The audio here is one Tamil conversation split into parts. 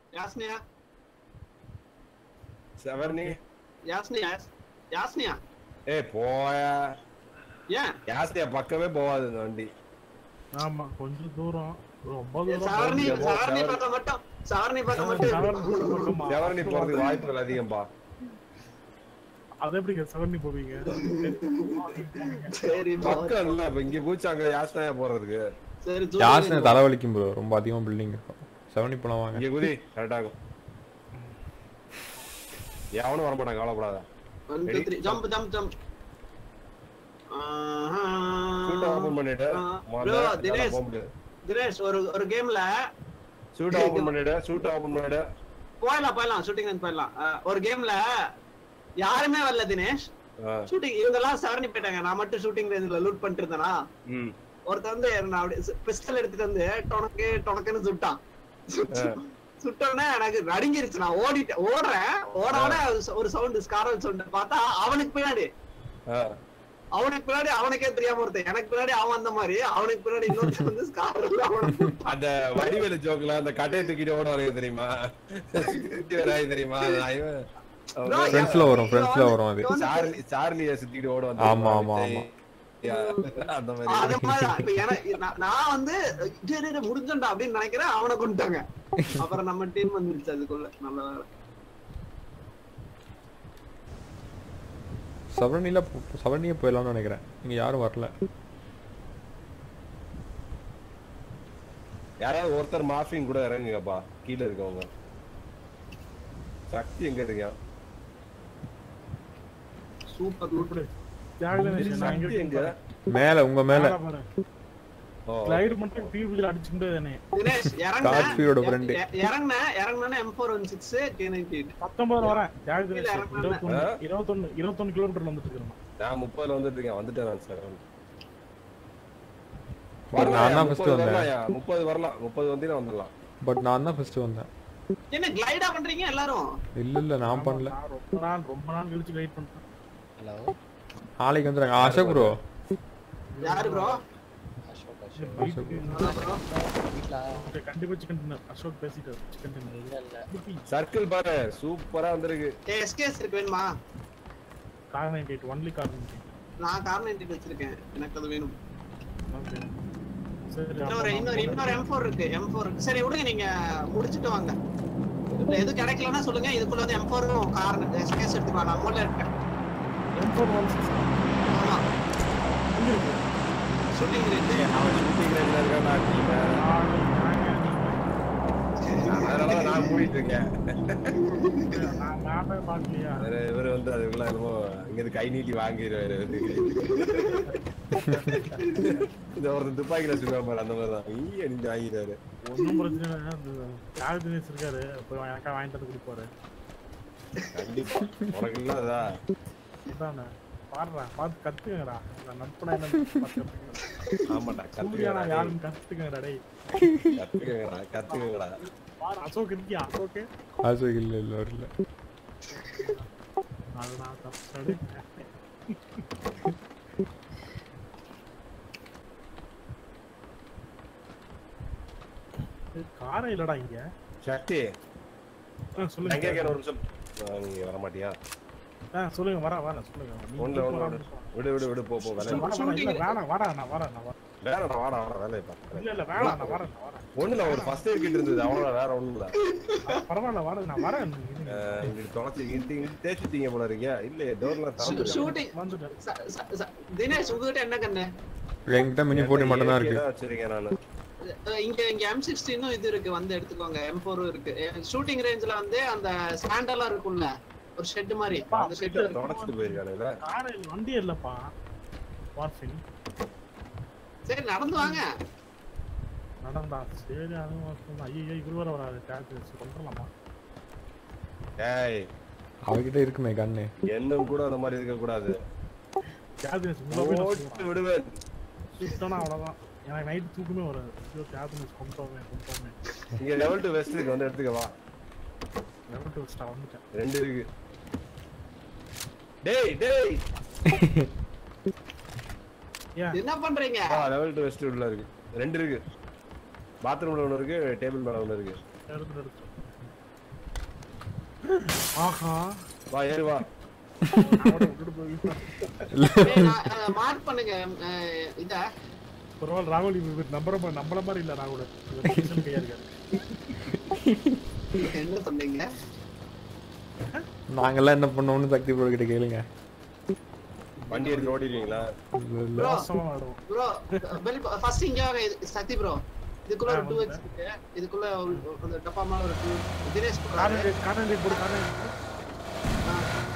யாஸ்னியா செவர்னி யாஸ்னியா யாஸ்னியா ஏய் போயா ஏன் யாஸ்தியா பக்கமே போகாது இந்த வண்டி ஆமா கொஞ்சம் தூரம் ரொம்ப சாரணி தூரம் சாரணி பக்கம் மட்டும் சாரணி பக்கம் மட்டும் பக்கமா? செவர்னி போறதுக்கு வாய்ப்புகள் அதிகம்பா அது எப்படி சவர்ணி போவீங்க சரி பக்கம் இல்ல இப்ப இங்க பூச்சி அங்க யாஸ்தியா போறதுக்கு சரி யாஸ்னே தலைவலிக்கும் ப்ரோ ரொம்ப அதிகமா பில்டிங் இருக்கும் செவனி போலாம் வாங்க இங்க குதி கரெக்டா இருக்கும் எவனும் வர மாட்டான் கவலைப்படாத one two three jump jump jump சூட்டை ஓபன் பண்ணிட்டு முதல்ல ப்ரோ என்னால தினேஷ் போக முடியாது தினேஷ் ஒரு ஒரு கேம்ல சூட்டை ஓபன் பண்ணிட்டு சூட்டை ஓபன் பண்ணிட்டு போயிடலாம் போயிடலாம் ஷூட்டிங் போயிடலாம் அஹ், ஒரு கேம்ல யாருமே வரல தினேஷ் ஆ, ஷூட்டிங் இவங்க எல்லாம் சவரணி போயிட்டாங்க நான் மட்டும் ஷூட்டிங் ரேஞ்சில் லூட் பண்ணிட்டு இருந்தேனா ம் ஒருத்தன் வந்து நான் அப்படி பிஸ்டல் எடுத்துட்டு வந்து டொனக்கு டொனக்குன்னு சுட்டான் சுட்டோன்னே எனக்கு நடுங்கிருச்சு நான் ஓடிட்டேன் ஓடுறேன் ஓடோட ஒரு சவுண்ட் ஸ்காரல் சவுண்ட் பார்த்தா அவனுக்கு பின்னாடி ஆ. அவனுக்கு பின்னாடி அவனுக்கே தெரியாம ஒருத்தன் எனக்கு பின்னாடி அவன் அந்த மாதிரி அவனுக்கு பின்னாடி இன்னொருத்தன் வந்து ஸ்காரல் அவனுக்கு அந்த வடிவேலு ஜோக்ல அந்த கட்டையை தூக்கிட்டு ஓட வரையும் தெரியுமா சுத்தி வராது தெரியுமா நான் இவன் Bro, ஃப்ரெண்ட்ஸ்ல வரும் ஃப்ரெண்ட்ஸ்ல வரும் அது சார்லி சார்லிய சுத்திட்டு ஓட வந்து ஆமா, ஆமா, ஆமா. அந்த அது மாதிரி மாதிரி இப்ப எனக்கு நான் நான் வந்து டேய், டேய், டேய், முடிஞ்சோம்டா அப்படின்னு நினைக்கிறேன் அவனை கொண்டுட்டாங்க அப்புறம் நம்ம டீம் வந்துருச்சு அதுக்குள்ள நல்ல வேலை செவனில செவனியே போயிடலாம்னு நினைக்கிறேன் இங்க யாரும் வரல யாராவது ஒருத்தர் மாஃபிங் கூட இறங்குங்கப்பா கீழ இருக்கவங்க சக்தி எங்க இருக்கான் சூப்பர் லூட் சக்தி எங்க மேல உங்க மேல ஓ ஸ்லைடு மட்டும் டிவில அடிச்சுக்கிட்டே தானே தினேஷ் கார்த்தியோட friend. இறங்கின இறங்கின M four one six K ninety eight பத்தொன்பது வரேன் தியாகு இல்ல, இறங்குறேன். இருபத்தொன்னு ஆ? இருபத்தொன்னு இருபத்தொன்னு கிலோமீட்டர்ல வந்துட்டு இருக்கிறேன் நான் முப்பதுல வந்துட்டு இருக்கேன் வந்துட்டேன் நான் சார் பட் நான் தான் ஃபர்ஸ்ட் வந்தேன் முப்பது வரலாம் முப்பது வந்து வந்துடலாம் பட் நான் தான் ஃபர்ஸ்ட் வந்தேன் என்ன கிளைடா பண்றீங்க எல்லாரும் இல்ல இல்ல நான் பண்ணல நான் ரொம்ப நாள் ரொம்ப நாள் கழிச்சு வெயிட் பண்ணிட்டேன் ஹலோ நாளைக்கு வந்துடுறாங்க அசோக் ப்ரோ யாரு ப்ரோ அசோக் அசோக் வீட்ல கண்டிப்பா சிக்கன் டின்னர் அசோக் பேசிட்டு சிக்கன் டின்னர் இல்ல இல்ல சர்க்கிள் பாரு சூப்பரா வந்திருக்கு எஸ்கேஸ் இருக்கு வேணுமா Kar ninety eight only Kar ninety நான் கார் நைன்டி வச்சிருக்கேன் எனக்கு அது வேணும் சரி இன்னொரு இன்னொரு இன்னொரு எம் ஃபோர் இருக்கு எம் ஃபோர் இருக்கு சரி விடுங்க நீங்க முடிச்சிட்டு வாங்க இல்ல எது கிடைக்கலன்னா சொல்லுங்க இதுக்குள்ள வந்து எம் ஃபோரும் கார் எஸ்கேஸ் எடுத்துக்கலாம் நான் மூல இருக்கேன் எம் ஃபோர் ஒன் சிக்ஸ் ஆமா ஷூட்டிங் ரேஞ்ச் அவன் shooting range ல இருக்கான், நான் team அ. அதனாலதான் நான் மூடிட்டு இருக்கேன் நான் நானே பார்க்கலையா இவரு இவரு வந்து அதுக்குள்ள என்னமோ இங்க இருந்து கை நீட்டி வாங்கிடுவாரு வந்து இந்த ஒருத்தன் துப்பாக்கில சொல்லுவாங்க பாரு அந்த மாதிரி தான் ஈ அடிச்சு வாங்கிடுவாரு ஒன்றும் பிரச்சனை இல்லை இந்த தியாகு தினேஷ் இருக்காரு போய் எனக்கா வாங்கிட்டு வந்து கொடுப்பாரு கண்டிப்பா உனக்கு இல்லாததா அதானே பாடுறேன் பார்த்து கத்துக்கங்கடா இந்த நட்புனா என்னன்னு பார்த்து கத்துக்கங்கடா ஆமாடா சூர்யா நான் கத்துக்கங்கடா யாருன்னு கத்துக்கங்கடா டேய் கத்துக்கங்கடா கத்துக்கங்கடா பாரு அசோக் இருக்கியா அசோக்கு அசோக் இல்ல இல்ல அவர் இல்ல அதுதான் தப்பு காரே இல்லடா இங்க சக்தி ஆ, எங்க சொல்லுங்க இருக்கேன் ஒரு நிமிஷம் ஆ, நீங்க வர மாட்டியா ஆ சொல்லுங்க வரேன் வரேன் சொல்லுங்க நீங்க ஒண்ணு ஒண்ணு வரேன். விடு விடு விடு போ போ வேலை வரேன், வரேன், இல்ல, வேணாம் வரேன் நான் வரேன் நான் வரேன் வேற வாடா வாடா வேலையை பார்க்கறேன் இல்ல இல்ல வேணாம் நான் வரேன் நான் வரேன் ஒண்ணுல ஒரு ஃபர்ஸ்ட் எய்ட் கிட்ட இருந்தது அவ்வளவு வேற ஒண்ணும் இல்ல ஆ, பரவாயில்ல வரேன் நான் வரேன் இருங்க. அஹ் இங்க தொலைச்சு இங்க இங்க தேய்ச்சிட்டீங்க போல இருக்கீங்க இல்ல டோர்லாம் திறந்து ஷூட்டிங் வந்துட்டேன் தினேஷ் உங்ககிட்ட என்ன கண்ணு என்கிட்ட மினி போட்டி மட்டும் தான் இருக்கு வச்சிருக்கேன் நானு அஹ் இங்க இங்க எம் சிக்ஸ்டீனும் இது இருக்கு வந்து எடுத்துக்கோங்க எம் ஃபோரும் இருக்கு ஷூட்டிங் ரேஞ்சில வந்து அந்த ஸ்டாண்ட் எல்லாம் இருக்கும்ல ஒரு ஷெட் மாதிரி அந்த ஷெட் தொடச்சிட்டு போயிருக்கானுல காரே இல்ல வண்டியே இல்லப்பா வார்ஃபின் சரி நடந்து வாங்க நடந்தா சரி அதுவும் ஐயோ இவர் வர வராது டேக்ஸ் கொண்டுலாமா ஏய் அவகிட்ட இருக்குமே கண்ணு என்னும் கூட அந்த மாதிரி இருக்க கூடாது டேக்ஸ் ஓட்டு விடுவேன் சுத்தனா அவ்வளவுதான் எனக்கு நைட் தூக்கமே வராது ஐயோ டேக்ஸ் கொண்டோமே கொண்டோமே இங்க லெவல் டு வெஸ்ட் இருக்கு வந்து எடுத்துக்க வா லெவல் டு ஸ்டா வந்துட்டேன் ரெண்டு இருக்கு டேய் டேய் ஏன் என்ன பண்றீங்க ஆ லெவல் டு வெஸ்ட் உள்ள இருக்கு ரெண்டு இருக்கு பாத்ரூம்ல ஒன்னு இருக்கு டேபிள் மேல ஒன்னு இருக்கு எடுத்து எடுத்து ஆஹா வா ஏறு வா நான் கூட விட்டுட்டு போய் மார்க் பண்ணுங்க அஹ், இத பரவாயில்ல ராகுல் இவர் நம்புற மாதிரி நம்மள மாதிரி இல்ல ராகுல் இவர் மனுஷன் கையா இருக்காரு என்ன சொன்னீங்க நாங்கெல்லாம் என்ன பண்ணோம்னு சக்தி ப்ரோ கிட்ட கேளுங்க வண்டி எடுத்து ஓடிடுவீங்களா இல்ல, இல்ல. மோசமா ஆடுவோம் ப்ரோ ஃபர்ஸ்ட் இங்க வாங்க இது- சக்தி ப்ரோ இதுக்குள்ள ஒரு ஆ, டூ எக்ஸ் இருக்கு இதுக்குள்ள ஒரு- ஒரு டப்பா மேல ஒரு டூ தினேஷ் போறாரு. கார்னர் கார்னர் போடு கார்னர் ஆ,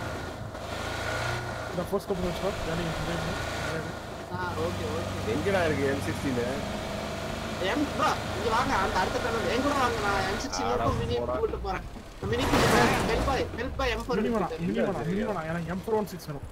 இந்த போஸ்ட் கம்பெனி வச்சோ யானி ஆ ஓகே ஓகே எங்கடா இருக்கு எம் சிக்ஸ்டீன் எம் ப்ரோ இங்க வாங்க அந்த அடுத்த டனல் என் கூட வாங்க நான் எம் சிக்ஸ் ஆடா, மினி போடா. கூட்டு போறேன் மினி கூட்டு போறேன் help boy help boy M mini வேணாம் ஃபோர் மினி வேணாம் மினி வேணாம் எனக்கு எம் ஃபோர் ஒன் சிக்ஸ் வேணும்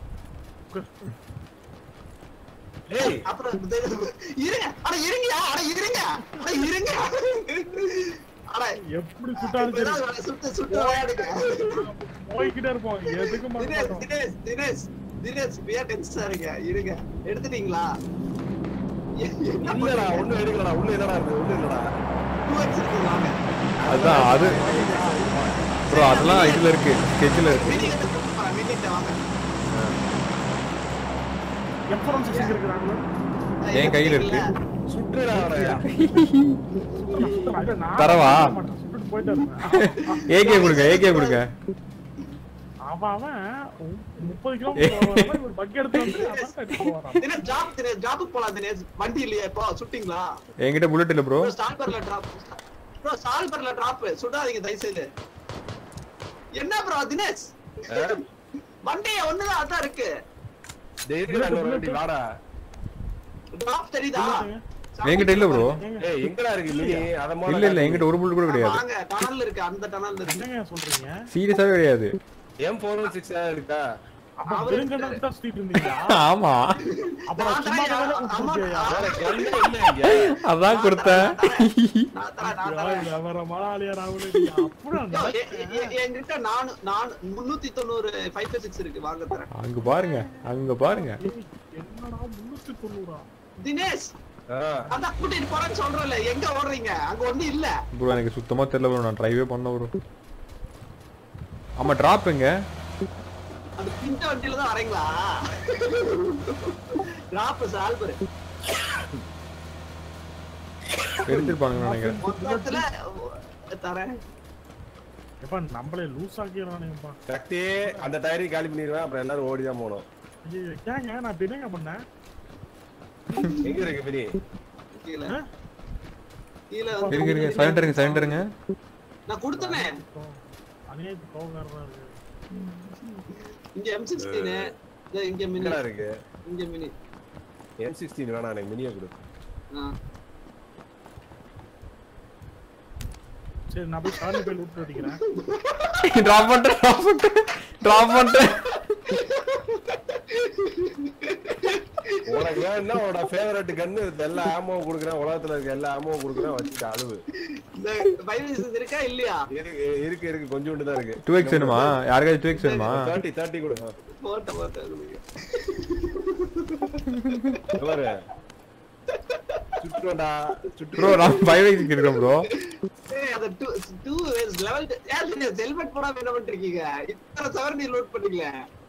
ஏய் அப்புறம் இது- இருங்க அட இருங்கயா அட இருங்க அட இருங்க அட எப்படி சுட்டாலும் சரி ஏதாவது சுட்டு சுட்டு விளையாடுங்க போய்கிட்டே இருப்போம் எதுக்கு தினேஷ் மாட்டோம் தினேஷ் தினேஷ் தினேஷ் பியா டென்ஷனா இருங்க இருங்க எடுத்துட்டீங்களா எ- என்ன இல்லடா பண்றீங்க? ஒண்ணும் எடுக்கலடா ஒண்ணும் இல்லடா இருக்கு ஒண்ணும் இல்லடா 2x இருக்கு வாங்க அதான் அது ப்ரோ அதெல்லாம் இதுல இருக்கு ஸ்கெட்சில் இருக்கு மினி கிட்ட கூட்டு போறேன் மினி கிட்ட வாங்க எம் ஃபோர் ஒன் சிக்ஸ் இருக்கிறாங்க என் கையில இருக்கு. சுட்டுடா அவனை தரவா? சுட்டுட்டு போயிட்டே இருப்பேன் ஏகே கொடுங்க ஏகே கொடுங்க அவன் அவன் முப்பது கிலோமீட்டர் ஒரு பக் எடுத்து வந்து அவன் அடிச்சு போறான் தினேஷ் டிராப் தினேஷ் டிராப்புக்கு போலாம் தினேஷ் வண்டி இல்லையா இப்போ சுட்டிங்களா என்கிட்ட புல்லட் இல்ல ப்ரோ ப்ரோ ஸ்டால்பர்ல டிராப் ப்ரோ ஸ்டால்பர்ல டிராப் சுடாதீங்க தயவு செய்து என்ன ப்ரோ தினேஷ் வண்டி ஒண்ணுதான் அதான் இருக்கு டேய் இருக்குடா இன்னொரு வண்டி வாடா டிராப் தெரியுதா என்கிட்ட இல்ல ப்ரோ ஏய் எங்கடா இருக்கு மினி அத மோல இல்ல இல்ல என்கிட்ட ஒரு புல்லட் கூட கிடையாது வாங்க டனல் இருக்கு அந்த டனல் இருக்கு என்னங்க சொல்றீங்க சீரியஸாவே கிடையாது எம் ஃபோர் ஒன் சிக்ஸ் இருக்கா அப்ப அவரு வெறுங்கண்ணம் தான் சுத்திட்டு இருந்தீங்களா ஆமா அப்புறம் நான் சும்மா தான் தானே அம்மா- கொடுத்திருக்கியா? வேற கண்ணே இல்ல இங்க அதான் கொடுத்தேன் நான் தரேன் நான் ஐயோ, தரேன் விவரம் மலாலியா ராகுல் நீ அப்புறம் யோ, எ- எ- எ- என்கிட்ட நானு நான் முன்னூத்தி தொண்ணூறு ஃபைவ் சிக்ஸ் இருக்கு வாங்க தரேன் அங்க பாருங்க அங்க பாருங்க ஏய், என்னடா முன்னூத்தி தொண்ணூறா தினேஷ் ஆ, அதான் கூட்டிட்டு போறேன்னு சொல்றேன்ல எங்க ஓடுறீங்க அங்க ஒண்ணு இல்ல ப்ரோ எனக்கு சுத்தமா தெரியல ப்ரோ நான் ட்ரைவே பண்ண ப்ரோ ஆமா டிராப் எங்க அந்த பிந்த வண்டியில தான் வரீங்களா டிராப் சால்பர் எடுத்துருப்பானுங்க நினைக்கிறேன் மொத்தத்துல தரேன் எப்பா நம்மளே லூஸ் ஆக்கிடுறானுங்கப்பா சக்தி அந்த டயரையும் காலி பண்ணிடுவேன் அப்புறம் எல்லாரும் ஓடி தான் போகணும் ஐயோ ஏங்க நான் இப்ப என்னங்க பண்ணேன் எங்க இருக்கு மினி கீழே ஆ? கீழே இருங்க இருங்க சைலண்ட் இருங்க சைலண்ட் இருங்க நான் கொடுத்தனே அநியாயத்து கோவக்காரரா இருக்கு இங்க எம் சிக்ஸ்டீனு இங்க மினி எங்கடா இருக்கு இங்க மினி எம் சிக்ஸ்டீன் வேணாம் எனக்கு மினியை கொடு ஆ. சரி நான் போய் சார்லி போய் லூட் அடிக்கிறேன் டிராப் பண்ணிட்டேன் டிராப் பண்ணிட்டேன் டிராப் பண்ணிட்டேன் உனக்கு வேணும்னா உன்னோட ஃபேவரட் கன்னு எல்லா ஆமாவும் கொடுக்குறேன் உலகத்துல இருக்க எல்லா ஆமாவும் கொடுக்குறேன் வச்சுட்டு அழுவு இந்த ஃபைவ் இருக்கா இல்லையா இருக்கு இருக்கு இருக்கு கொஞ்சோண்டு தான் இருக்கு டூ எக்ஸ் வேணுமா யாருக்காச்சும் டூ எக்ஸ் வேணுமா தேர்ட்டி தேர்ட்டி கொடு போட்ட போட்ட பாரு சுற்றுவேன்டா சுற்று ப்ரோ நான் ஃபைவ் எக்ஸ் இருக்கேன் ப்ரோ ஏய் அத டூ டூ லெவல் ஏன் ஹெல்மெட் போடாம என்ன பண்ணிருக்கீங்க இத்தனை சவர் நீ லோட் பண்ணீங்களே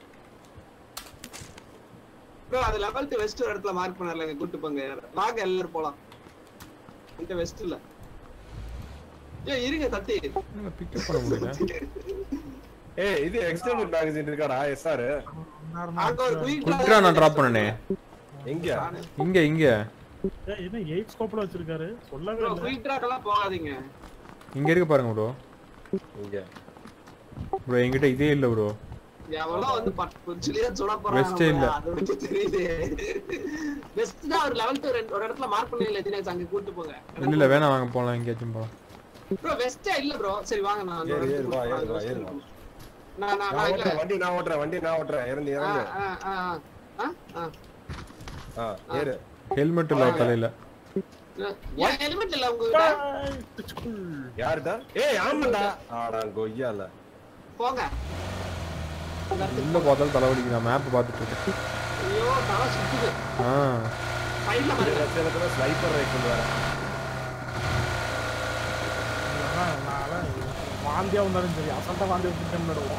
ப்ரோ அது லெவல் டூ வெஸ்ட் ஒரு இடத்துல மார்க் பண்ணல கூட்டு போங்க வாங்க எல்லாரும் போலாம் இந்த வெஸ்ட் இல்ல ஏய் இருங்க தட்டி பிக்கப் பண்ண முடியல ஏய் இது எக்ஸ்டெண்டட் மேகசின் இருக்காடா எஸ்ஆர் அங்க ஒரு குயிக் குட்ரா நான் டிராப் பண்ணனே எங்க இங்க இங்க ஏய், என்ன எயிட் ஸ்கோப்ல வச்சிருக்காரு சொல்லவே இல்லை குயிக் ட்ராக் எல்லாம் போகாதீங்க இங்க இருக்கு பாருங்க ப்ரோ இங்க ப்ரோ என்கிட்ட இதே இல்ல ப்ரோ எவ்வளோ வந்து பச்சுலியா சுட West ஏ இல்ல. போறாங்க அது வந்து தெரியுது வெஸ்ட் தான் ஒரு லெவல் டூ ஒரு இடத்துல மார்க் பண்ணல தினேஷ் அங்க கூட்டு போங்க இல்ல இல்ல வேணாம் வாங்க போலாம் எங்கேயாச்சும் போலாம் ப்ரோ வெஸ்டா இல்ல ப்ரோ சரி வாங்க நான் அந்த ஏறு, ஏறு, இடத்துக்கு வா, போறேன். ஏறு, வா, West ஏறு, வா. இருக்கு. நான் நான் நான் நான் இல்ல ஓட்டுறேன் வண்டி நான் ஓட்டுறேன் வண்டி நான் ஓட்டுறேன் இறந்து ஆ, இறந்து ஆ, ஆ, ஆ, ஆ. ஆ ஏறு ஹெல்மெட் இல்ல தலையில ஏன் ஹெல்மெட் இல்ல உங்ககிட்ட ஏய், பிச்சுக்குள். யாருடா ஏய் ஆமாடா ஆடா கொய்யால போங்க உள்ள பார்த்தாலும் தலைவலிக்கு நான் மேப் பார்த்துட்டு இருக்கேன் ஐயோ தலை சுத்துது ஆ சைடுல பாருங்க சேலத்துல ஸ்னைப்பர் ரைஃபிள் வேற இதெல்லாம் நான்லாம் வா வாந்தியா வந்தாலும் சரி அசால்ட்டா வாந்தி எடுத்துட்டு நடுவோம்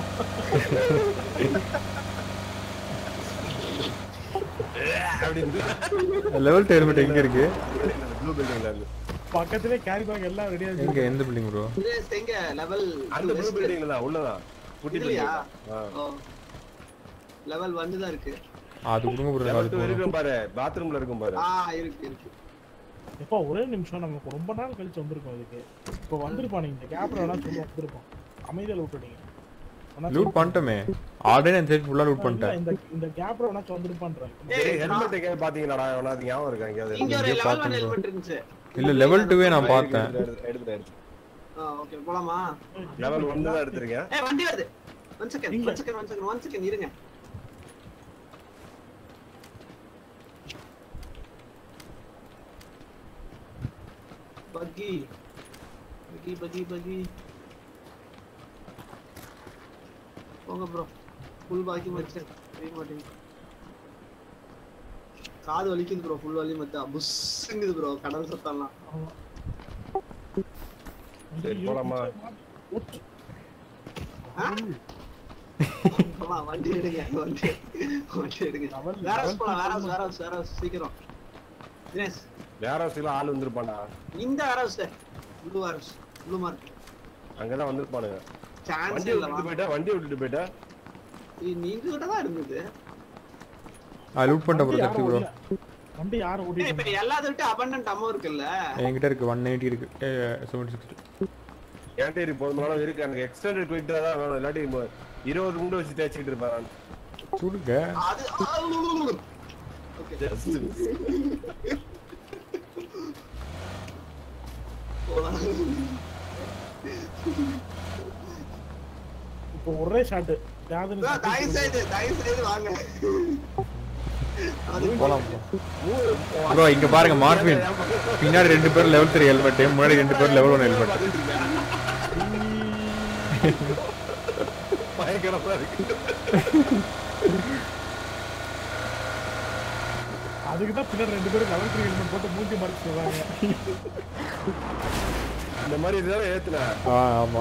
அப்படின்னு லெவல் ஹெல்மெட் எங்க இருக்கு ப்ளூ பில்டிங்ல இருந்து பக்கத்திலே கேரி பேக் எல்லாம் ரெடியா எங்க இருக்கு எந்த பில்டிங் ப்ரோ இது எங்க லெவல் அந்த ப்ளூ பில்டிங்ல தான் உள்ளதான் குட்டி இதுலயா? பில்டிங் ஓ லெவல் வந்து தான் இருக்கு அது கொடுங்க ப்ரோ லெவல் அது டூ போதும் இருக்கும் பாரு பாத்ரூம்ல இருக்கும் பாரு ஆ இருக்கு இருக்கு எப்போ ஒரே நிமிஷம் நமக்கு ரொம்ப நாள் கழிச்சு வந்திருக்கோம் இதுக்கு இப்போ வந்திருப்பான் இந்த கேப்ல வேணா சொல்லி வந்திருப்போம் அமைதியா விட்டுட்டீங்க வேணா லூட் பண்ணிட்டோமே ஆல்ரெடி நான் சரி ஃபுல்லா லூட் இல்ல, பண்ணிட்டேன் இந்த இந்த கேப்ல வேணா வந்திருப்பான்றேன் ஏய், ஹெல்மெட் எங்க பாத்தீங்களாடா உனக்கு ஞாபகம் இருக்கா எங்கயாவது இங்க ஒரு இங்கே லெவல் ஒன் பார்த்தேன் ஹெல்மெட் இருந்துச்சு இல்ல லெவல் டூவே நான் பார்த்தேன் எடுத்து எடுத்து எடுத்து ஆ ஓகே போலாமா லெவல் ஒன்னு தான் எடுத்திருக்கேன் ஏய் வண்டி வருது ஒன் செகண்ட் இல்ல. One second one second one second இருங்க பக்கி பக்கி பக்கி பக்கி போங்க ப்ரோ ஃபுல் பாக்கி வச்சேன் தெரிய மாட்டேங்குது காது வலிக்குது ப்ரோ ஃபுல் வலி மத்த புஷ்ங்குது ப்ரோ கடல் சத்தம்லாம் சரி, போலாமா? ஆ? போலாம், வண்டி எடுங்க வண்டி வண்டி எடுங்க Level- வேற house level போலாம் வேற house, வேற house, வேற house, சீக்கிரம் தினேஷ் வேற ஹவுஸ்ல ஆள் வந்திருப்பான்டா இந்த வேற ஹவுஸ் ப்ளூ வேற ஹவுஸ் ப்ளூ மார்க் அங்கதான் வந்திருப்பானுங்க சான்ஸ் வண்டி இல்ல விட்டுட்டு போயிட்டா வண்டி விட்டுட்டு போயிட்டா நீங்க கிட்ட தான் இருந்தது அது லூட் பண்ணிட்ட ப்ரோ யாரும் சக்தி ப்ரோ ஓடல. வண்டி யாரும் ஏய், ஓடிட்டு இப்ப எல்லாத்த விட்டு abundant ammo இருக்குல்ல என்கிட்ட இருக்கு ஒன் எயிட்டி இருக்கு செவன்டி சிக்ஸ்டி ஏன்டே போதுமான இருக்கு எனக்கு எக்ஸ்டெண்டட் குயிக் தான் வேணும் இல்லாட்டி ம- இருபது முண்டு வச்சு தேய்ச்சிட்டு இருப்பேன் சுடுங்க அது ஓகே Just miss. போலாம் இப்போ ஒரே ஷாட் bro, தயவு செய்து தயவு செய்து வாங்க அது போலாம் ப்ரோ இங்க பாருங்க மார்பின் பின்னாடி ரெண்டு பேர் லெவல் த்ரீ ஹெல்மெட் முன்னாடி ரெண்டு பேர் லெவல் ஒன் ஹெல்மெட் பயங்கரமா இருக்கு அதுக்கு தான் பின்னாடி ரெண்டு பேரும் லெவல் த்ரீ ஹெல்மெட் போட்டு மூஞ்சி மறைச்சு சொல்றாங்க இந்த மாதிரி இதுதான் ஏத்துனேன் ஆ ஆமா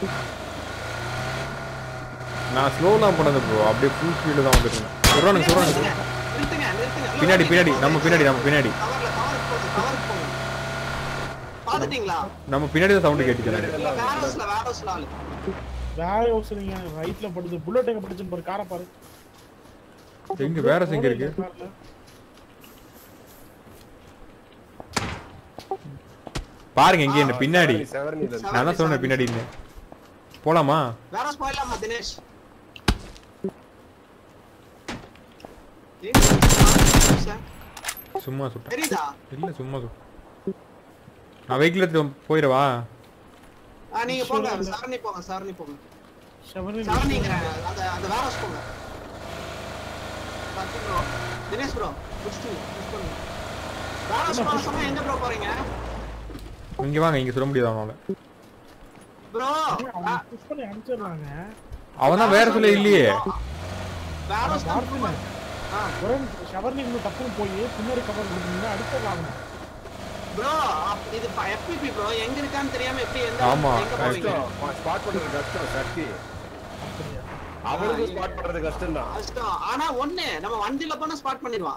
நான் ஸ்லோலாம் பண்ணது ப்ரோ அப்படியே ஃபுல் ஸ்பீடு தான் வந்துருக்கேன் சொல்றானுங்க சொல்றானுங்க நிறுத்துங்க நிறுத்துங்க பின்னாடி பின்னாடி நம்ம பின்னாடி நம்ம பின்னாடி கவர்ல கவருக்கு போங்க கவருக்கு போங்க பாத்துட்டீங்களா நம்ம பின்னாடி தான் சவுண்ட் கேட்டுச்சு எனக்கு. வேற ஹவுஸ்ல வேற ஹவுஸ்ல ஆளு வேற ஹவுஸ் நீங்க ரைட்ல படுது புல்லட் எங்க படுச்சுன்னு பாரு காரை பாரு எங்க வேற எங்க இருக்கு கார்ல. பாருங்க இங்க இந்த பின்னாடி செவரனி இருந்து. நான் தான் சொன்னேன் பின்னாடி போலாமா வேற ஹவுஸ் போயிடலாமா தினேஷ் எங்க house? சும்மா சுட்டேன் தெரியுதா இல்ல சும்மா சுட்டேன் நான் வெஹிக்கிள் எடுத்து போயிடவா ஆ, நீங்க போங்க சரணி போங்க சரணி போங்க செவனி சரணிங்கிற அந்த அந்த வேற ஹவுஸ் போங்க சத்தி ப்ரோ தினேஷ் ப்ரோ முடிச்சுட்டு push பண்ணுங்க வேற ஹவுஸ் போக சொன்னா எங்க ப்ரோ போறீங்க இங்க வாங்க இங்க சொல்ல முடியாது அவனால ப்ரோ புஷ் பண்ணி அனுப்பிச்சிடலாங்க அவன் தான் வேற சொல்ல இல்லையே வேற ஹவுஸ் பார்த்துங்க ஆ ஒரே ஷவர்ல இன்னும் டப்புன்னு போய் பின்னாடி கவர் கொடுத்தீங்கன்னா அடிச்சிடலாம் ப்ரோ இது எஃபிபி ப்ரோ எங்க இருக்கான்னு தெரியாம எப்படி எந்த ஆமா, எங்க போவீங்க கஷ்டம் ஸ்பாட் பண்றது கஷ்டம் சக்தி அப்படியா அவனுக்கு ஸ்பாட் பண்றது கஷ்டம் தான் கஷ்டம் ஆனா ஒண்ணு நம்ம வண்டியில போனா ஸ்பாட் பண்ணிடுவான்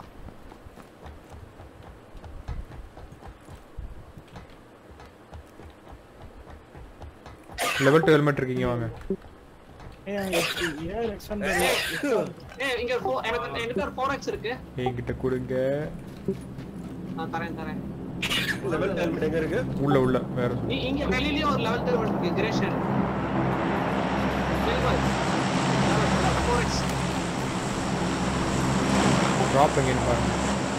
லெவல் டூ ஹெல்மெட் இருக்கீங்க வாங்க ஏன் ஏன் எக்ஸ்டெண்டர் ஏய் இங்க ஃபோ- எனக்கு என்கிட்ட ஒரு 4x இருக்கு என்கிட்ட கொடுங்க நான் தரேன் தரேன் லெவல் ஹெல்மெட் எங்க இருக்கு உள்ள உள்ள வேற நீ இங்க வெளியிலயும் ஒரு லெவல் டெர்மெண்ட் இருக்கு grey shade four X drop எங்கன்னு பாருங்க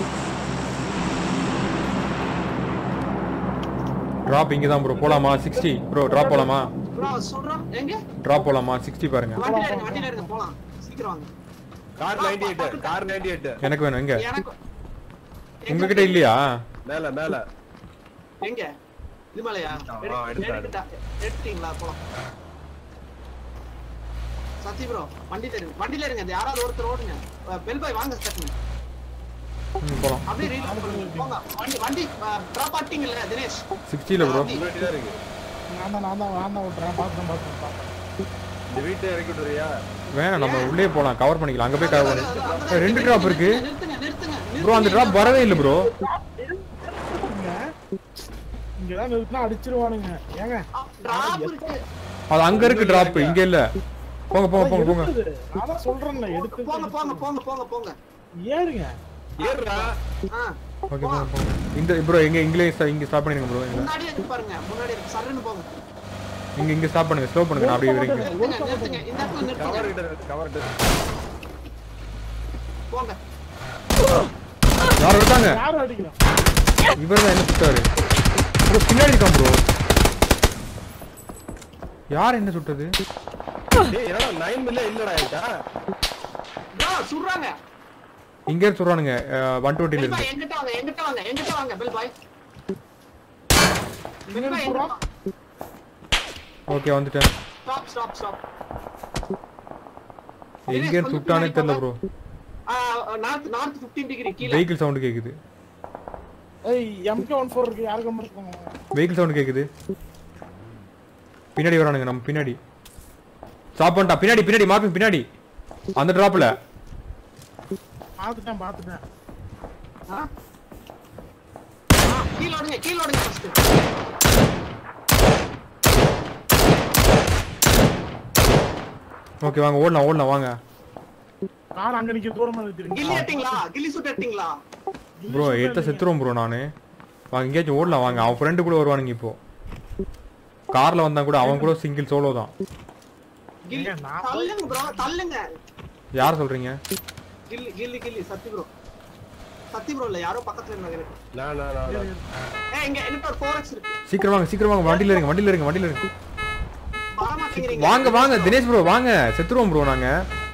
ட்ராப் இங்க தான் ப்ரோ போலாமா சிக்ஸ்டி ப்ரோ ட்ராப் போலாமா ப்ரோ சொல்றோம் எங்க ட்ராப் போலாமா சிக்ஸ்டி பாருங்க வண்டியில இருங்க வண்டியில இருங்க போலாம் சீக்கிரம் வாங்க கார் 98 கார் 98 எனக்கு வேணும் எங்க எனக்கு உங்ககிட்ட இல்லையா மேல மேல எங்க இமலையா ஆ, எடுத்தேன், எடுத்தீங்களா போலாம் சத்தி ப்ரோ வண்டியில இருங்க வண்டியில இருங்க இந்த யாராவது ஒருத்தர் ஓடுங்க பெல் பாய் வாங்க ஸ்டக்குங்க ம், போலாம் அப்படியே ரீல் பண்ணுங்க போங்க வண்டி வண்டி டிராப் ஆட்டிங்கல்ல தினேஷ் சிக்ஸ்டியில் ப்ரோ முன்னாடி தான் இருக்கு நான் தான் நான் தான் நான் தான் ஓட்டுறேன் பார்த்துட்டேன் பார்த்துட்டேன் பார்த்துட்டேன் இந்த வீட்டை இறக்கி விட்டுறியா வேணாம் நம்ம உள்ளே போலாம் கவர் பண்ணிக்கலாம் அங்க போய் கவர் பண்ணி ஏய், ரெண்டு drop இருக்கு. நிறுத்துங்க நிறுத்துங்க ப்ரோ அந்த டிராப் வரவே இல்லை ப்ரோ இங்க தான் நிறுத்தினா அடிச்சிருவானுங்க ஏங்க டிராப் இருக்கு அது அங்க இருக்கு டிராப் இங்க இல்ல போங்க போங்க போங்க போங்க எடுத்தது. நான் தான் சொல்றேன்ல எடுத்து போங்க போங்க போங்க போங்க போங்க ஏறுங்க ஏறுடா ஆ ஓகே போங்க போங்க இந்த ப்ரோ எங்க இங்கிலீஷ் இங்க ஸ்டாப் பண்ணிருங்க ப்ரோ முன்னாடி இருக்கு பாருங்க முன்னாடி இருக்கு சரன்னு போங்க இங்க இங்க ஸ்டாப் பண்ணுங்க ஸ்லோ பண்ணுங்க நான் அப்படியே வரைக்கும் நிறுத்துங்க நிறுத்துங்க இந்த இடத்துல கவர் நிறுத்துங்க கிட்ட கவர் போங்க யார் இருக்காங்க யாரும் அடிக்கல இவர் தான் என்ன சுட்டாரு ப்ரோ பின்னாடி இருக்கான் ப்ரோ யார் என்ன சுட்டது டேய் என்னடா 9 மில்ல இல்லடா என்கிட்ட ப்ரோ சுடுறாங்க இங்க இருந்து சொல்றானுங்க ஒன் டுவெண்ட்டில பெல் பாய் இருந்து எங்கிட்ட வாங்க எங்கிட்ட வாங்க எங்கிட்ட வாங்க பெல் பாய் பெல் பாய் சுடுறான்? ஓகே வந்துட்டேன் ஸ்டாப் ஸ்டாப் ஸ்டாப் எங்க இருந்து சுட்டானே தெரியல ப்ரோ நார்த் நார்த் 15 டிகிரி கீழ வெஹிக்கிள் சவுண்ட் கேக்குது ஏய் எம்கே ஒன் ஃபோர் இருக்கு யாருக்கு நம்பர் இருக்காங்க வெஹிக்கிள் சவுண்ட் கேக்குது பின்னாடி வரானுங்க நம்ம பின்னாடி ஸ்டாப் பண்ணிட்டா பின்னாடி பின்னாடி மார்பிங் பின்னாடி அந்த டிராப்ல பார்த்துட்டேன் பார்த்துட்டேன் ஆ? ஆ, கீழ ஓடுங்க கீழ ஓடுங்க ஃபர்ஸ்ட் ஓகே வாங்க ஓடலாம் ஓடலாம் வாங்க கார் அங்க நிக்க தூரமா நிறுத்திருங்க கில்லி எட்டிங்களா கில்லி சுட்டு எட்டிங்களா ப்ரோ எட்ட செத்துருவோம் ப்ரோ நானு வாங்க எங்கேயாச்சும் ஓடலாம் வாங்க அவன் ஃப்ரெண்டு கூட வருவானுங்க இப்போ கார்ல வந்தா கூட அவன் கூட சிங்கிள் சோலோ தான் கில்லி ஏங்க, நான் தள்ளுங்க ப்ரோ தள்ளுங்க யார் சொல்றீங்க கில்லி கில்லி கில்லி சத்தி ப்ரோ சத்தி ப்ரோ இல்ல யாரோ பக்கத்துல இருந்தாங்க நான் நான் நான் நான். ஏய் இங்க என்கிட்ட ஒரு 4x இருக்கு சீக்கிரம் வாங்க சீக்கிரம் வாங்க வண்டியில இருங்க வண்டியில இருங்க வண்டியில இருங்க வர மாட்டேங்கிறீங்க வாங்க வாங்க தினேஷ் ப்ரோ வாங்க செத்துருவோம் ப்ரோ நாங்க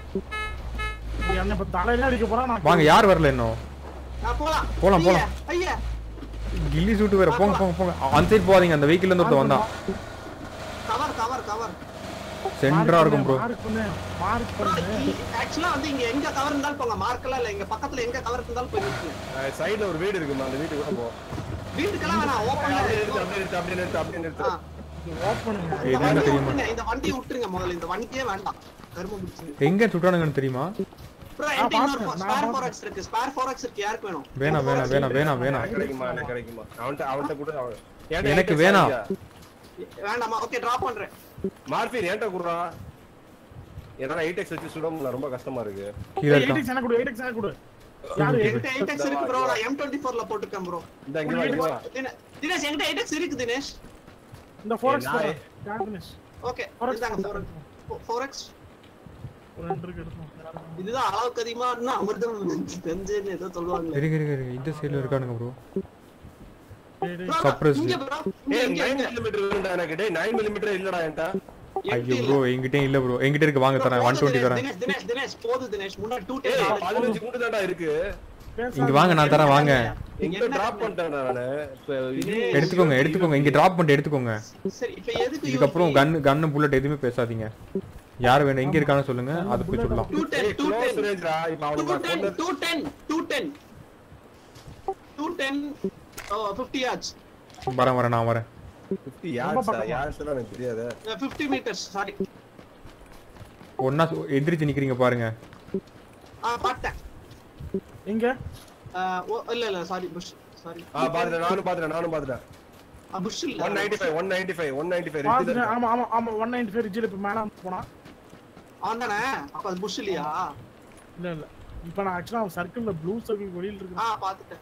என்ன இப்ப தலையில அடிக்க போறா நான் வாங்க யார் வரல இன்னும் நான் போலாம் போலாம், போலாம். ஐயா, ஐயா கில்லி சூட்டு வேற போங்க போங்க போங்க அந்த சைடு போகாதீங்க அந்த வெஹிக்கிள் இருந்து ஒருத்தன் வந்தான் கவர் கவர் கவர் சென்டரா இருக்கும் ப்ரோ மார்க் பண்ணு மார்க் பண்ணு ஆக்சுவலா வந்து இங்க எங்க கவர் இருந்தாலும் போங்க மார்க்கெல்லாம் இல்ல இங்க பக்கத்துல எங்க கவர் இருந்தாலும் போய் நிறுத்துங்க அஹ் சைடுல ஒரு வீடு இருக்குமா அந்த வீட்டுக்கு கூட போ வீட்டுக்கெல்லாம் வேணாம் ஓப்பன் அப்படியே நிறுத்து அப்படியே நிறுத்து அப்படியே நிறுத்து அப்படியே நிறுத்து ஆஃப் பண்ணுங்க இந்த எதுன்னு வண்டியை தெரியுமா விட்டுருங்க இந்த வண்டியை விட்டுருங்க முதல்ல இந்த வண்டியே வேண்டாம் கரும்பு பிடிச்சு எங்க சுட்டானுங்கன்னு தெரியுமா ப்ரோ என்கிட்ட இன்னொரு பார்த்தேன், நான் ஸ்பேர் பார்த்தேன். ஃபோரக்ஸ் இருக்கு ஸ்பேர் ஃபோரக்ஸ் இருக்கு யாருக்கு வேணும் வேணாம் வேணாம் வேணாம் வேணாம் வேணாம் கிடைக்குமா எனக்கு கிடைக்குமா அவன்கிட்ட அவன்கிட்ட கூட அவன் என்கிட்ட எனக்கு என்கிட்ட வேணாம். சரியா? வேண்டாமா ஓகே டிராப் பண்றேன் மார்பின் என்கிட்ட குடுறா என்னால 8x வச்சு சுட முடியல ரொம்ப கஷ்டமா இருக்கு கீழே இருக்கான் எயிட் எனக்கு கொடு எயிட் எனக்கு கொடு யாரு என்கிட்ட 8x இருக்கு ப்ரோ நான் M24 ல போட்டுருக்கேன் ப்ரோ இந்த இங்க வா இங்க வா தினேஷ் என்கிட்ட 8x இருக்கு தினேஷ் இந்த ஃபோரக்ஸ் நான் போடு யார் தினேஷ் ஓகே Forex இதாங்க போடு. 4x ஒரு ரெண்டு இருக்கு எடுத்துக்கோ. இதுதான் அளவுக்கு அதிகமா இருந்தா அமிர்தம் தெரிஞ்சுன்னு ஏதோ சொல்லுவாங்க இருங்க இருங்க இருங்க இந்த சைடுல இருக்கானுங்க ப்ரோ டேய், டேய். Suppressed. இங்க ப்ரோ ஏய் இங்க 9 இங்க mm வேணும்டா எனக்கு டேய் 9 mm இல்லடா என்கிட்ட ஐயோ ப்ரோ என்கிட்ட இல்ல ப்ரோ என்கிட்ட இருக்கு வாங்க தரேன் ஒன் டுவெண்ட்டி தரேன் தினேஷ் தினேஷ் தினேஷ் போது தினேஷ் முன்னாடி டூ ஏய் டென் 15 குண்டு தான்டா இருக்கு பேசாத. இங்க வாங்க நான் தரேன் வாங்க எங்க டிராப் பண்ணிட்டேன்டா நானு இப்ப இது எடுத்துக்கோங்க எடுத்துக்கோங்க இங்க டிராப் பண்ணிட்டு எடுத்துக்கோங்க சரி இப்போ எதுக்கு இதுக்கப்புறம் கன் கன்னு புல்லட் எதுவுமே பேசாதீங்க யார் வேணும் எங்க இருக்கான்னு சொல்லுங்க அது போய் சொல்லலாம் டூ டென் ஏய் டூ க்ளோஸ் டென் ரேஞ்ச்டா இப்ப டூ அவனுக்கு டென் கொண்டு two ten two ten two ten fifty yards வரேன் வரேன் நான் வரேன் 50 யார்ஸ் யார்ஸ் எனக்கு தெரியாது ஃபிஃப்டி மீட்டர்ஸ் சாரி ஒன்னா எந்திரிச்சு நிக்கிறீங்க பாருங்க ஆ பார்த்தேன் எங்க ஆ, ஓ, இல்ல இல்ல சாரி புஷ் சாரி ஆ பாத்துட்டேன் நானும் பாத்துட்டேன் நானும் பாத்துட்டேன் புஷ் இல்ல 195 195 195 பாத்துட்டேன். ரெண்டு ஆமா ஆமா ஆமா ஒன் நைன்டி ஃபைவ் ரிஜில் இப்ப மேல போனா அவன் தானே அப்ப அது புஷ் இல்லையா இல்ல இல்ல இப்ப நான் ஆக்சுவலா சர்க்கிள்ல ப்ளூ சர்க்கிள் வெளியில இருக்கு ஆ பாத்துட்டேன்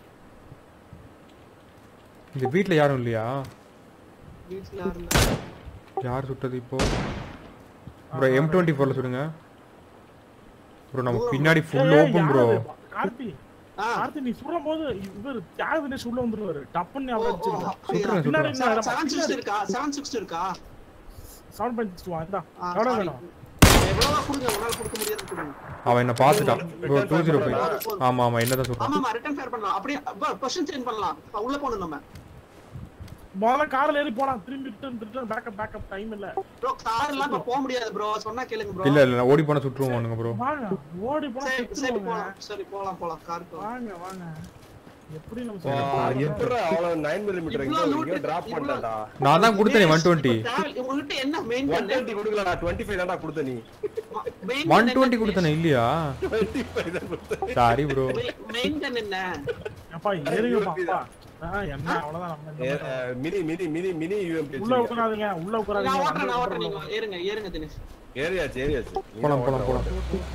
இந்த வீட்ல யாரும் இல்லையா வீட்ல இருந்த யார் சுட்டது இப்போ ப்ரோ எம் டுவெண்ட்டி ஃபோர்ல சுடுங்க ப்ரோ நம்ம பின்னாடி ஃபுல் ஓப்பன் ப்ரோ கார்த்தி ஆ கார்த்தி நீ சுடும் போது இவர் தியாக தினேஷ் உள்ள வந்துருவாரு டப்புன்னு அவரை அடிச்சிருக்கோம் சுட்டுறேன், பின்னாடி சுட்டுறேன். செவன் சிக்ஸ் இருக்கா செவன் சிக்ஸ் இருக்கா செவன் பாயிண்ட் சிக்ஸ் வாங்க ஆ, எவ்வளவு sorry. வேணும் எவ்வளவா கொடுங்க உங்களால கொடுக்க முடியாது கொடுங்க அவன் என்ன பார்த்துட்டான் ப்ரோ டூ ஜீரோ ஃபைவ் ஆமா ஆமா என்னதான் சொல்றான் ஆமாமா ரிட்டர்ன் ஃபேர் பண்ணலாம் அப்படியே கொஸ்டின் சேஞ்ச் பண்ணலாம் அப்ப உள்ள போகணும் நம்ம முதல்ல கார்ல ஏறி போலாம் திரும்பி return return backup backup time இல்ல ப்ரோ கார் எல்லாம் இப்ப போக முடியாது ப்ரோ சொன்னா கேளுங்க ப்ரோ இல்ல இல்ல நான் ஓடி போனா சுட்டுருவோம் ப்ரோ வாங்க ஓடி போனா சரி சரி செத்துருவாங்க. போலாம் சரி போலாம் போலாம் கார் போலாம் வாங்க வாங்க எப்படி நம்ம வா, செய்யறது? எப்படிடா அவ்வளவு 9 mm இவ்ளோ இங்க loot இங்க drop இவ்ளோ- பண்ணிட்டேன்டா. நான் தான் கொடுத்தேன் ஒன் டுவெண்ட்டி இப்ப travel- உங்ககிட்ட என்ன மெயின் 120 கொடுக்கலடா, 25 தான்டா கொடுத்த நீ. ஒன் டுவெண்ட்டி கொடுத்தனே இல்லையா 25 தான் கொடுத்த. சாரி ப்ரோ மெயின் கன் என்ன அப்பா ஏறுங்கப்பா அப்பா ஆ, என்ன அவ்வளவுதான் நம்ம இந்த ஏ, மாதிரி. அஹ், mini, mini, mini, mini UMP உள்ள வச்சிருக்க. உட்காராதீங்க உள்ள நான் உட்காராதீங்க ஓட்டுறேன் நான் ஓட்டுறேன் வந்து நீங்க ஏறுங்க ஏறுங்க தினேஷ் ஏறியாச்சு, ஏறியாச்சு. நீ போலாம், தான் போலாம், ஓட்டுற, ஓட்டு.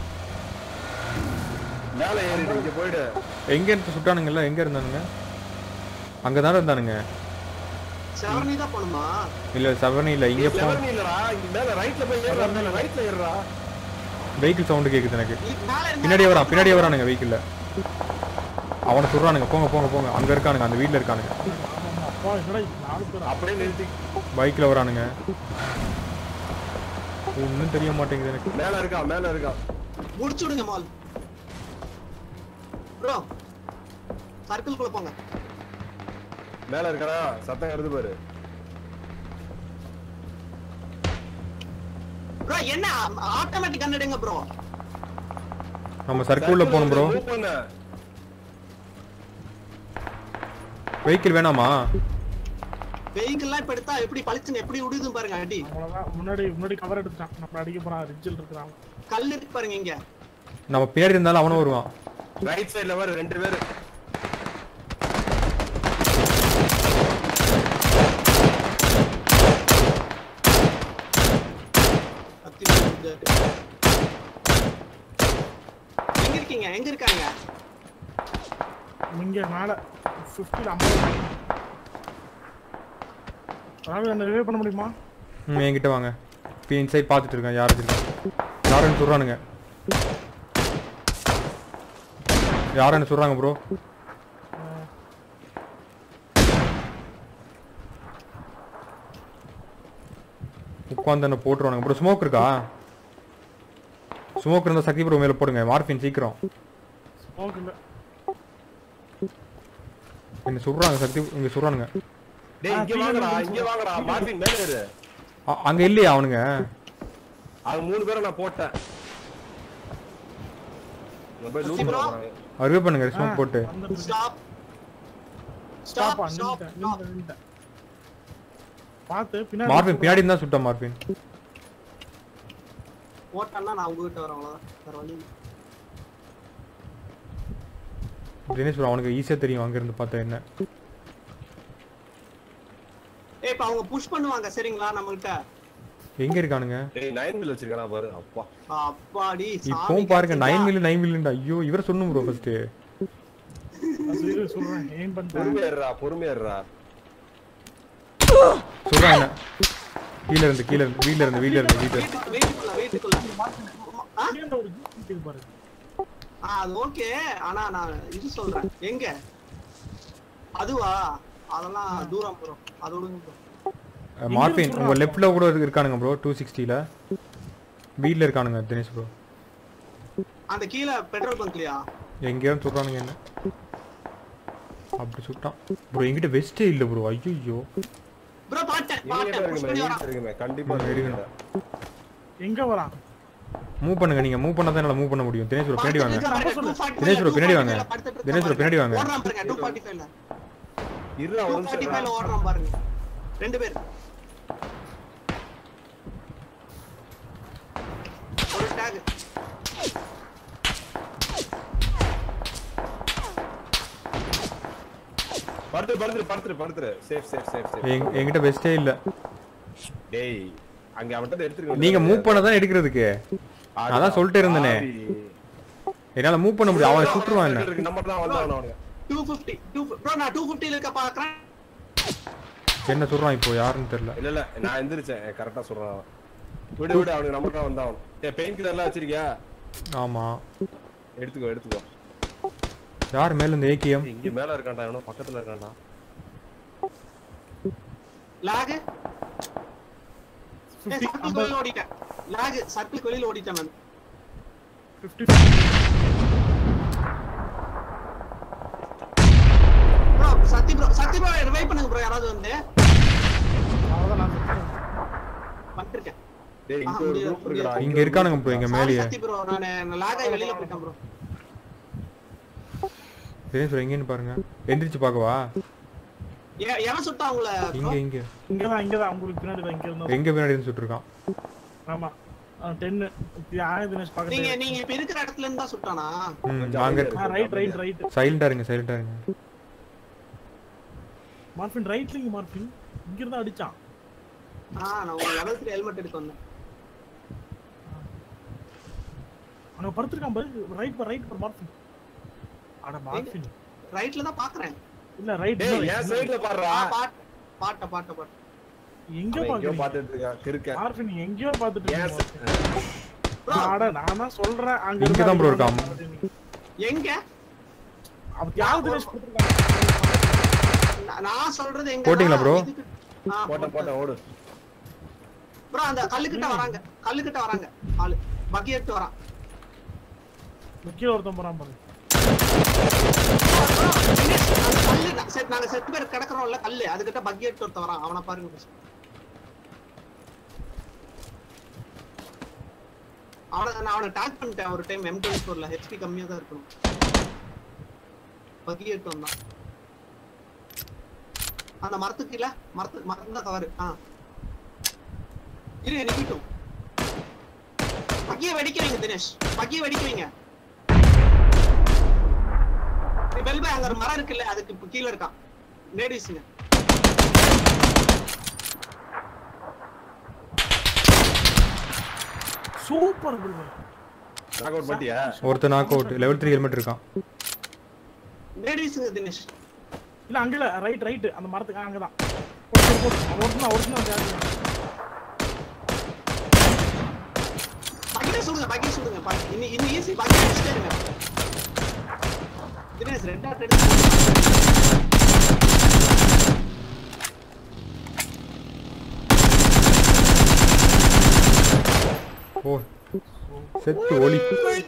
மேல ஏறிடு, இங்க போயிடு. எங்க இருந்து சுட்டானுங்கல்ல எங்க இருந்தானுங்க அங்க தானே இருந்தானுங்க செவனி தான் போணுமா இல்ல செவனி இல்ல இங்க போ level இல்லடா, இங்க மேல rightல போய் ஏறுடா, மேல rightல ஏறுடா. வெஹிக்கிள் சவுண்ட் கேக்குது எனக்கு நீ மேல இருந்தா- பின்னாடியே வரான் பின்னாடியே வரானுங்க வெஹிக்கிள்ல அவனை சொல்றானுங்க போங்க போங்க போங்க அங்க இருக்கானுங்க அந்த வீட்ல இருக்கானுங்க ஆமாம், அப்பா என்னடா இது நாலு பேர் அப்படியே நிறுத்தி பைக்ல வரானுங்க ஒண்ணும் தெரிய மாட்டேங்குது எனக்கு மேல இருக்கான் மேல இருக்கான் முடிச்சு விடுங்க மால் ப்ரோ சர்க்கிள்குள்ள போங்க மேல இருக்கானா சத்தம் வருது பாரு ப்ரோ என்ன ஆட்டோமேட்டிக் கன் எடுங்க ப்ரோ நம்ம சர்க்கிள்ல போகணும் ப்ரோ Move பண்ணு. வெஹிக்கிள் வேணாமா வெஹிக்கிள்லாம் இப்ப எடுத்தா எப்படி பளிச்சுன்னு எப்படி விடுதுன்னு பாருங்க அடி அவ்வளவுதான் முன்னாடி முன்னாடி கவர் எடுத்துட்டான் நம்ம அடிக்க போறான் ரிட்ஜில் இருக்கிறான் கல் இருக்கு பாருங்க இங்க நம்ம பின்னாடி இருந்தாலும் அவனும் வருவான் ரைட் சைடுல வர ரெண்டு பேரு கத்தி விடுது. எங்க இருக்கீங்க எங்க இருக்காங்க இங்க மேல 50 ஐம்பது அதாவது என்ன ரிவே பண்ண முடியுமா ம் என்கிட்ட வாங்க இப்போ இன்சைட் பார்த்துட்டு இருக்கேன் யார் வச்சிருக்கேன் யாருன்னு சொல்றானுங்க யாருன்னு சொல்றாங்க ப்ரோ உட்காந்து என்ன போட்டுருவானுங்க ப்ரோ ஸ்மோக் இருக்கா ஸ்மோக் இருந்தா சக்தி ப்ரோ மேல போடுங்க மார்பின் சீக்கிரம் ஸ்மோக் இல்ல என்ன சொல்றாங்க சக்தி இங்க சொல்றானுங்க டேய் இங்க வாங்கடா இங்க வாங்கடா மார்டின் மேல ஏறு அ- அங்க இல்லையா அவனுங்க அது மூணு பேரை நான் போட்டேன் இங்க போய் லூட் bro. பண்ணுவாங்க அருவே பண்ணுங்க ஸ்மோக் போட்டு ஸ்டாப் ஸ்டாப் ஸ்டாப் ஸ்டாப் நின்னுட்டேன் நின்னுட்டேன், நின்னுட்டேன் பார்த்து பின்னாடி மார்பின் பின்னாடி இருந்தா சுட்டா மார்பின் ஓட்டன்னா நான் உங்ககிட்ட வரேன் அவ்வளவுதான் வேற வழி இல்ல. தினேஷ் bro அவனுக்கு ஈஸியா தெரியும் அங்க இருந்து பார்த்தா என்ன ஏய் இப்ப அவங்க புஷ் பண்ணுவாங்க சரிங்களா நம்மகிட்ட எங்க இருக்கானுங்க டேய் 9 மில் வச்சிருக்கானா பாரு அப்பா அப்பாடி இப்பவும் பாருங்க நைன் மில்லி நைன் மில்லியன் ஐயோ இவர சொல்லணும் ப்ரோ ஃபர்ஸ்ட் அது சொல்றேன் ஏன் பண்ணிட்டேன் பொறுமையா இருடா பொறுமையா இருடா சொல்றாங்க என்ன கீழ இருந்து கீழ இருந்து வீட்ல இருந்து வீட்ல இருந்து வீட்ல இருந்து வீட்டுக்குள்ள வீட்டுக்குள்ள ஆ? பின்னாடி ஒரு ஜீப் நிக்குது பாரு ஆ, அது ஓகே ஆனா நான் இது சொல்றேன் எங்க அதுவா அதெல்லாம் தூரம் ப்ரோ அது விடுங்க bro. மார்பின் உங்க லெஃப்ட்ல கூட இருக்கானுங்க ப்ரோ டூ சிக்ஸ்டில வீட்ல இருக்கானுங்க தினேஷ் ப்ரோ அந்த கீழே பெட்ரோல் பங்க்லயா எங்கேயோ சொல்றானுங்க என்ன அப்படி சுட்டான் ப்ரோ என்கிட்ட வெஸ்டே இல்ல ப்ரோ ஐயோ ப்ரோ பாட்டேன் இவங்க பாட்டேன் இருக்குமே புஷ் பண்ணி இவங்க வரான் இருக்குமே கண்டிப்பா ம், இருக்குமே எங்க வரான் மூவ் பண்ணுங்க நீங்க மூவ் பண்ணா தான் என்னால மூவ் பண்ண முடியும் தினேஷ் ப்ரோ பின்னாடி வாங்க படுத்துட்டு தினேஷ் bro, பின்னாடி வாங்க. இருக்கான், படுத்துட்டு இருக்கான் தினேஷ் bro, பின்னாடி வாங்க. ஓடுறான் பாருங்க 245 ல இருடா ஒரு நிமிஷம் 245 ல இருடா. ஓடுறான் பாருங்க ரெண்டு பேர் ஒரு டேக் படுத்துரு படுத்துரு படுத்துரு படுத்துரு சேஃப் சேஃப் சேஃப் சேஃப் எங்க- என்கிட்ட வெஸ்டே இல்ல டேய் அங்க அவன்கிட்ட எடுத்துருக்க நீங்க மூவ் பண்ண தான் எடுக்கிறதுக்கு அதான் சொல்லிட்டு இருந்தேனே. என்னால மூவ் பண்ண முடியும் அவன் சுட்டுருவான் என்ன நம்ம தான் வந்தாங்க அவனுங்க 250 2 ப்ரோ நான் 250 ல இருக்க பாக்குறேன் என்ன சொல்றான் இப்போ யாருன்னு தெரியல இல்ல இல்ல நான் எந்திரிச்சேன் கரெக்டா சொல்றான் அவன் விடு விடு அவனுக்கு நம்ம தான் வந்தான் ஏ பெயின் கில்லர்லாம் வச்சிருக்கியா ஆமா எடுத்துக்கோ எடுத்துக்கோ யார் மேல இந்த ஏக்கியம் இங்க மேல இருக்கான்டா இவனும் பக்கத்துல இருக்கான்டா லாக் 50 சர்க்கிள் வெளியில ஓடிட்டேன் லாக் சர்க்கிள் வெளியில ஓடிட்டேன் நான் 50 bro Sathi bro Sathi bro revive பண்ணுங்க ப்ரோ யாராவது வந்து அவ்வளவுதான் நான் செத்துட்டேன். வந்துருக்கேன் டேய் இங்க ஆ, ஒரு முடியாது, குரூப் இருக்குடா இங்க இருக்கானுங்க ப்ரோ இங்க மேலேயே சத்தி ப்ரோ நான் லாக் ஆகி வெளியில போயிட்டேன் ப்ரோ தினேஷ் bro, எங்கேன்னு பாருங்க எந்திரிச்சு பார்க்கவா எ- எவன் சுட்டான் உங்களை இங்க இங்க இங்கதான் இங்கதான் உங்களுக்கு பின்னாடி தான் இங்க இருந்தா எங்க பின்னாடி இருந்து சுட்டுருக்கான் ஆமா டென்னு ஆனந்த் தினேஷ் நீங்க பக்கத்துல நீங்க இப்ப இருக்கிற இடத்துல இருந்து தான் சுட்டானா ம் கொஞ்சம் வாங்க அமைதியா ரைட் ரைட் ரைட் சைலண்டா இருங்க சைலண்டா இருங்க மார்பின் ரைட்ல இங்க மார்பின் இங்க இருந்தா அடிச்சான் ஆ நான் உங்க லெவல் த்ரீ ஹெல்மெட் எடுக்க வந்தேன் அவன் படுத்திருக்கான் பாரு ரைட் பார் ரைட் பார் மார்பின் அட மார்பின் ரைட்ல தான் பாக்குறேன் இல்ல ரைட் டேய் என் சைடுல பாடுறா ஆ, பாட் பாட்ட பாட்ட பாட்ட எங்க அவன் எங்கேயோ பாக்குறீங்க பாத்துட்டு இருக்கான் கிறுக்க மார்பின் எங்கேயோ பாத்துட்டு ஏன் இருக்கீங்க Bro, அட நான் தான் சொல்றேன் அங்க இங்க இருந்தா தான் bro அடிப்பான். இருக்கான். எங்க அவன் யாரு தினேஷ் கொடுத்துருக்காங்க நான் நான் சொல்றது எங்க போட்டீங்களா bro? போட்ட போட்ட ஓடு ப்ரோ அந்த கல்லுக்கிட்ட வராங்க கல்லுக்கிட்ட வராங்க ஆளு பக்கி எடுத்து வரான் முக்கிய ஒருத்தன் போறான் பாரு Bro, தினேஷ், அந்த கல்லு நான் செட் நாங்க செட் பேர் கிடக்குறோம்ல கல்லு அதுக்கிட்ட பக்கி எடுத்து ஒருத்தன் வரான் அவனை பாருங்க first. அவனை நான் அவனை டாக் பண்ணிட்டேன் ஒரு டைம் எம் டுவெண்ட்டி ஃபோர்ல ஹெச்பி கம்மியா தான் இருக்கணும் பக்கி எடுத்து வந்தான் அந்த மரத்துக்கு கீழ மரத்து மரத்து தான் கவரு ஆ இரு நிக்கட்டும் பக்கிய வெடிக்க வைங்க தினேஷ் பக்கிய வெடிக்க வைங்க வெல்பை அங்க ஒரு மரம் இருக்குல்ல அதுக்கு இப்ப கீழ இருக்கான் லேடிஸ்ங்க சூப்பர் ப்ரோ நாக் அவுட் பண்ணிட்டியா ஒருத்தன் knock out level three helmet இருக்கான் லேடிஸ்ங்க தினேஷ் இல்ல அங்க இல்ல ரைட் ரைட் அந்த மரத்துக்கு ஆ, அங்கதான் போடு, போடு, போடு. அவன் ஒருத்தன் ஒருத்தன் வந்து யாரு? பக்கிட்ட சுடுங்க பக்கி சுடுங்க பக்கி இன்னி இன்னி ஈஸி பக்கி அடிச்சுட்டே இருங்க தினேஷ் ரெட் டாட் எடுத்து ஓ செத்து ஒலி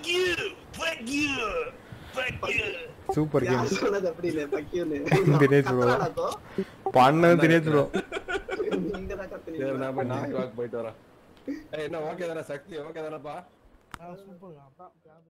சூப்பர் கேம் யார் சொன்னது அப்படி இல்ல பக்கியோன்னு தினேஷ் bro. கத்துறானா தோ? பண்ணது தினேஷ் ப்ரோ நீங்க தான் சரி கத்துனீங்க நான் போய் நாய் வாக் போயிட்டு வரேன் ஏய் என்ன ஓகே தானே சக்தி ஓகே தானேப்பா ஆ, சூப்பர் அதான்